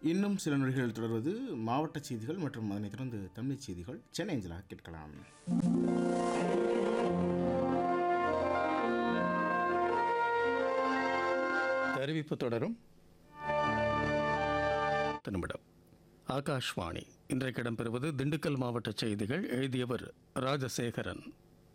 இன்னும் சில நொடிகள் தொடர்வது மாவட்ட செய்திகள் மற்றும் அதனைத் தொடர்ந்து தமிழ் செய்திகள் சென்னை அஞ்சலா கேட்கலாம் அறிவிப்பு தொடரும் நிமிடம் ஆகாஷ்வாணி இன்றைக்கு இடம்பெறுவது திண்டுக்கல் மாவட்ட செய்திகள் எழுதியவர் ராஜசேகரன்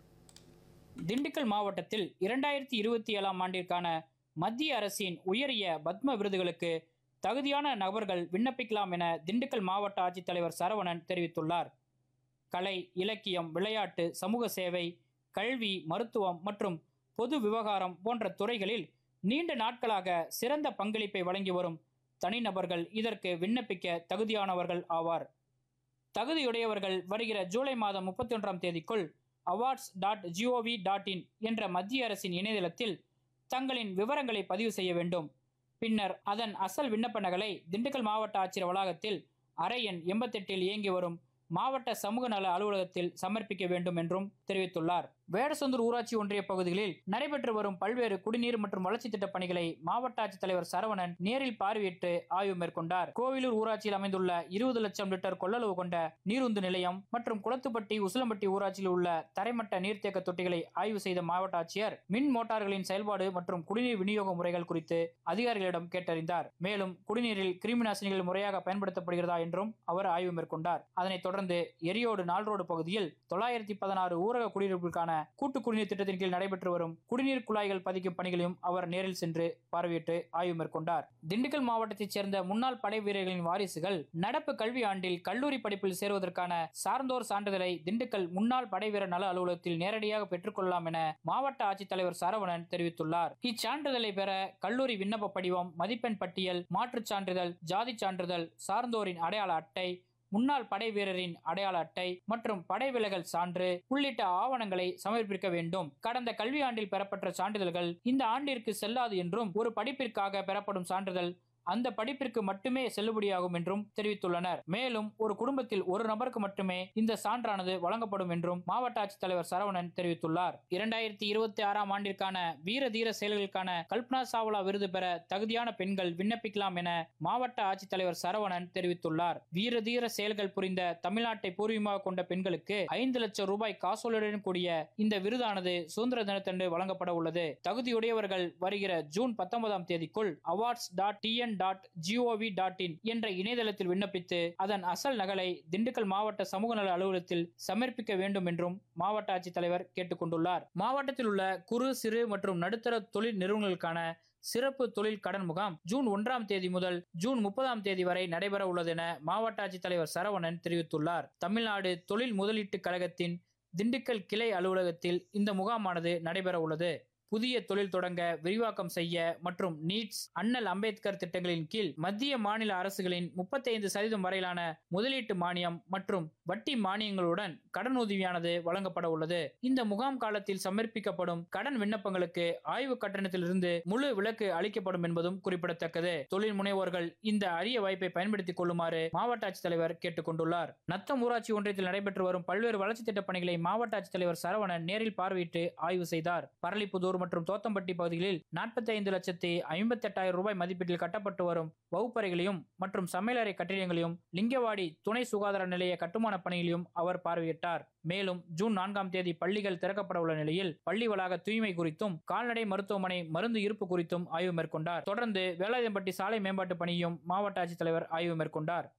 திண்டுக்கல் மாவட்டத்தில் இரண்டாயிரத்தி இருபத்தி ஏழாம் ஆண்டிற்கான மத்திய அரசின் உயரிய பத்ம விருதுகளுக்கு தகுதியான நபர்கள் விண்ணப்பிக்கலாம் என திண்டுக்கல் மாவட்ட ஆட்சித்தலைவர் சரவணன் தெரிவித்துள்ளார் கலை இலக்கியம் விளையாட்டு சமூக சேவை கல்வி மருத்துவம் மற்றும் பொது விவகாரம் போன்ற துறைகளில் நீண்ட நாட்களாக சிறந்த பங்களிப்பை வழங்கி வரும் தனிநபர்கள் இதற்கு விண்ணப்பிக்க தகுதியானவர்கள் ஆவார் தகுதியுடையவர்கள் வருகிற ஜூலை மாதம் முப்பத்தி ஒன்றாம் தேதிக்குள் awards dot gov dot in என்ற மத்திய அரசின் இணையதளத்தில் தங்களின் விவரங்களை பதிவு செய்ய வேண்டும் பின்னர் அதன் அசல் விண்ணப்ப நகலை திண்டுக்கல் மாவட்ட ஆட்சியர் வளாகத்தில் அறை எண் எண்பத்தெட்டில் இயங்கி வரும் மாவட்ட சமூக நல அலுவலகத்தில் சமர்ப்பிக்க வேண்டும் என்றும் தெரிவித்துள்ளார் வேடசந்தூர் ஊராட்சி ஒன்றிய பகுதிகளில் நடைபெற்று வரும் பல்வேறு குடிநீர் மற்றும் வளர்ச்சி திட்ட பணிகளை மாவட்ட ஆட்சித்தலைவர் சரவணன் நேரில் பார்வையிட்டு ஆய்வு மேற்கொண்டார் கோவிலூர் ஊராட்சியில் அமைந்துள்ள இருபது லட்சம் லிட்டர் கொள்ளளவு கொண்ட நீருந்து நிலையம் மற்றும் குளத்துப்பட்டி உசிலம்பட்டி ஊராட்சியில் உள்ள தரைமட்ட நீர்த்தேக்க தொட்டிகளை ஆய்வு செய்த மாவட்ட ஆட்சியர் மின் மோட்டார்களின் செயல்பாடு மற்றும் குடிநீர் விநியோக முறைகள் குறித்து அதிகாரிகளிடம் கேட்டறிந்தார் மேலும் குடிநீரில் கிருமி நாசினிகள் முறையாக பயன்படுத்தப்படுகிறதா என்றும் அவர் ஆய்வு மேற்கொண்டார் அதனைத் தொடர்ந்து எரியோடு நால்ரோடு பகுதியில் தொள்ளாயிரத்தி பதினாறு ஊரக குடியிருப்புக்கான கூட்டு குடிநீர் திட்டத்தின் கீழ் நடைபெற்று வரும் குடிநீர் குழாய்கள் பதிக்கும் பணிகளையும் அவர் நேரில் சென்று பார்வையிட்டு ஆய்வு மேற்கொண்டார் திண்டுக்கல் மாவட்டத்தைச் சேர்ந்த முன்னாள் படை வீரர்களின் வாரிசுகள் நடப்பு கல்வி ஆண்டில் கல்லூரி படிப்பில் சேருவதற்கான சார்ந்தோர் சான்றிதழை திண்டுக்கல் முன்னாள் படை வீரர் நல அலுவலகத்தில் நேரடியாக பெற்றுக்கொள்ளலாம் என மாவட்ட ஆட்சித்தலைவர் சரவணன் தெரிவித்துள்ளார் இச்சான்றிதழை பெற கல்லூரி விண்ணப்ப படிவம் மதிப்பெண் பட்டியல் மாற்றுச் சான்றிதழ் ஜாதி சான்றிதழ் சார்ந்தோரின் அடையாள அட்டை முன்னாள் படை வீரரின் அடையாள அட்டை மற்றும் படை விலகல் சான்று உள்ளிட்ட ஆவணங்களை சமர்ப்பிக்க வேண்டும் கடந்த கல்வியாண்டில் பெறப்பட்ட சான்றிதழ்கள் இந்த ஆண்டிற்கு செல்லாது என்றும் ஒரு படிப்பிற்காக பெறப்படும் சான்றிதழ் அந்த படிப்பிற்கு மட்டுமே செல்லுபடியாகும் என்றும் தெரிவித்துள்ளனர் மேலும் ஒரு குடும்பத்தில் ஒரு நபருக்கு மட்டுமே இந்த சான்றானது வழங்கப்படும் என்றும் மாவட்ட ஆட்சித்தலைவர் சரவணன் தெரிவித்துள்ளார் இரண்டாயிரத்தி இருபத்தி ஆறாம் ஆண்டிற்கான வீர தீர செயல்களுக்கான கல்பனா சாவ்லா விருது பெற தகுதியான பெண்கள் விண்ணப்பிக்கலாம் என மாவட்ட ஆட்சித்தலைவர் சரவணன் தெரிவித்துள்ளார் வீர தீர செயல்கள் புரிந்த தமிழ்நாட்டை பூர்வீகமாக கொண்ட பெண்களுக்கு ஐந்து லட்சம் ரூபாய் காசோலையுடன் கூடிய இந்த விருதானது சுதந்திர தினத்தன்று வழங்கப்பட உள்ளது தகுதியுடையவர்கள் வருகிற ஜூன் பத்தொன்பதாம் தேதிக்குள் awards dot TN dot gov dot in என்ற இணையதளத்தில் விண்ணப்பித்து அதன் அசல் நகலை திண்டுக்கல் மாவட்ட சமூக நல அலுவலகத்தில் சமர்ப்பிக்க வேண்டும் என்றும் மாவட்ட ஆட்சித்தலைவர் கேட்டுக்கொண்டுள்ளார் மாவட்டத்தில் உள்ள குறு சிறு மற்றும் நடுத்தர தொழில் நிறுவனங்களுக்கான சிறப்பு தொழில் கடன் முகாம் ஜூன் ஒன்றாம் தேதி முதல் ஜூன் முப்பதாம் தேதி வரை நடைபெற உள்ளது என மாவட்ட ஆட்சித்தலைவர் சரவணன் தெரிவித்துள்ளார் தமிழ்நாடு தொழில் முதலீட்டுக் கழகத்தின் திண்டுக்கல் கிளை அலுவலகத்தில் இந்த முகாமானது நடைபெற உள்ளது புதிய தொழில் தொடங்க விரிவாக்கம் செய்ய மற்றும் நீட்ஸ் அண்ணல் அம்பேத்கர் திட்டங்களின் கீழ் மத்திய மாநில அரசுகளின் முப்பத்தைந்து சதவீதம் வரையிலான முதலீட்டு மானியம் மற்றும் வட்டி மானியங்களுடன் கடன் உதவியானது வழங்கப்பட உள்ளது இந்த முகாம் காலத்தில் சமர்ப்பிக்கப்படும் கடன் விண்ணப்பங்களுக்கு ஆய்வு கட்டணத்திலிருந்து முழு விலக்கு அளிக்கப்படும் என்பதும் குறிப்பிடத்தக்கது தொழில் முனைவோர்கள் இந்த அரிய வாய்ப்பை பயன்படுத்திக் கொள்ளுமாறு மாவட்ட ஆட்சித்தலைவர் கேட்டுக் கொண்டுள்ளார் நத்தம் ஊராட்சி ஒன்றியத்தில் நடைபெற்று வரும் பல்வேறு வளர்ச்சி திட்டப் பணிகளை மாவட்ட ஆட்சித்தலைவர் சரவணன் நேரில் பார்வையிட்டு ஆய்வு செய்தார் பரளிப்புதூர் மற்றும் தோத்தம்பட்டி பகுதிகளில் நாற்பத்தி ஐந்து லட்சத்தி ஐம்பத்தி எட்டாயிரம் ரூபாய் மதிப்பீட்டில் கட்டப்பட்டு வரும் வகுப்பறைகளையும் மற்றும் சமையலறை கட்டிடங்களையும் லிங்கவாடி துணை சுகாதார நிலைய கட்டுமான பணிகளையும் அவர் பார்வையிட்டார் மேலும் ஜூன் நான்காம் தேதி பள்ளிகள் திறக்கப்பட உள்ள நிலையில் பள்ளி வளாக தூய்மை குறித்தும் கால்நடை மருத்துவமனை மருந்து இருப்பு குறித்தும் ஆய்வு மேற்கொண்டார் தொடர்ந்து வேலாயுதம்பட்டி சாலை மேம்பாட்டு பணியையும் மாவட்ட ஆட்சித்தலைவர் ஆய்வு மேற்கொண்டார்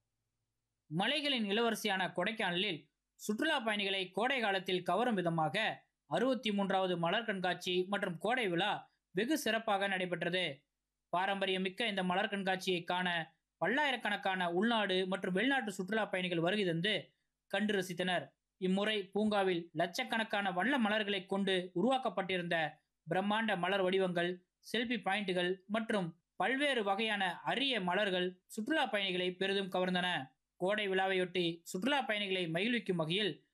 மலைகளின் இளவரசியான கொடைக்கானலில் சுற்றுலா பயணிகளை கோடை காலத்தில் கவரும் விதமாக அறுபத்தி மூன்றாவது மலர் கண்காட்சி மற்றும் கோடை விழா வெகு சிறப்பாக நடைபெற்றது பாரம்பரியமிக்க இந்த மலர் கண்காட்சியை காண பல்லாயிரக்கணக்கான உள்நாடு மற்றும் வெளிநாட்டு சுற்றுலா பயணிகள் வருகை தந்து கண்டு ரசித்தனர் இம்முறை பூங்காவில் லட்சக்கணக்கான வண்ண மலர்களை கொண்டு உருவாக்கப்பட்டிருந்த பிரம்மாண்ட மலர் வடிவங்கள் செல்பி பாயிண்டுகள் மற்றும் பல்வேறு வகையான அரிய மலர்கள் சுற்றுலா பயணிகளை பெரிதும் கவர்ந்தன கோடை விழாவையொட்டி சுற்றுலா பயணிகளை மகிழ்விக்கும் வகையில்